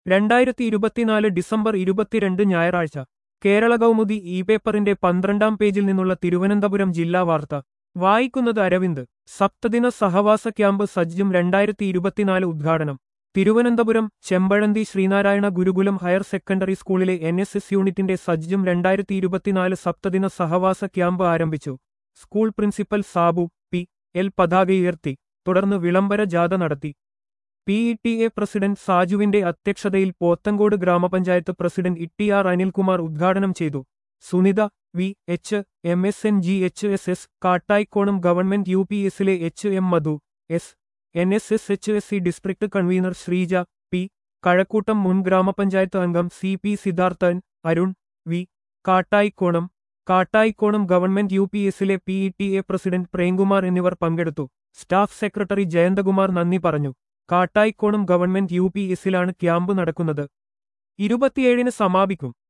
രണ്ടായിരത്തി ഇരുപത്തിനാല് ഡിസംബർ ഇരുപത്തിരണ്ട് ഞായറാഴ്ച കേരള കൗമുദി ഇ പേപ്പറിന്റെ പന്ത്രണ്ടാം പേജിൽ നിന്നുള്ള തിരുവനന്തപുരം ജില്ലാ വാർത്ത വായിക്കുന്നത് അരവിന്ദ് സപ്തദിന സഹവാസ ക്യാമ്പ് സജ്ജും രണ്ടായിരത്തി ഇരുപത്തിനാല് ഉദ്ഘാടനം തിരുവനന്തപുരം ചെമ്പഴന്തി ശ്രീനാരായണ ഗുരുകുലം ഹയർ സെക്കൻഡറി സ്കൂളിലെ എൻ എസ് എസ് യൂണിറ്റിന്റെ സജ്ജും രണ്ടായിരത്തി ഇരുപത്തിനാല് സപ്തദിന സഹവാസ ക്യാമ്പ് ആരംഭിച്ചു school principal Sabu P L പതാകയുയർത്തി തുടർന്ന് വിളംബര ജാഥ നടത്തി P E T A president സാജുവിന്റെ അധ്യക്ഷതയിൽ പോത്തങ്കോട് ഗ്രാമപഞ്ചായത്ത് president E T R Anilkumar ഉദ്ഘാടനം ചെയ്തു Sunitha V H M S N G H S S Kattaikonam government U P എസിലെ H M Madhu S N S S H S C district convener Sreeja P Kazhakoottam മുൻ ഗ്രാമപഞ്ചായത്ത് അംഗം C P Sidharthan Arun V Kattaikonam Kattaikonam government U P എസിലെ P E T A president Premkumar എന്നിവർ പങ്കെടുത്തു staff secretary Jayanthakumar നന്ദി പറഞ്ഞു Kattaikonam government U P എസിലാണ് ക്യാമ്പ് നടക്കുന്നത് ഇരുപത്തിയേഴിന് സമാപിക്കും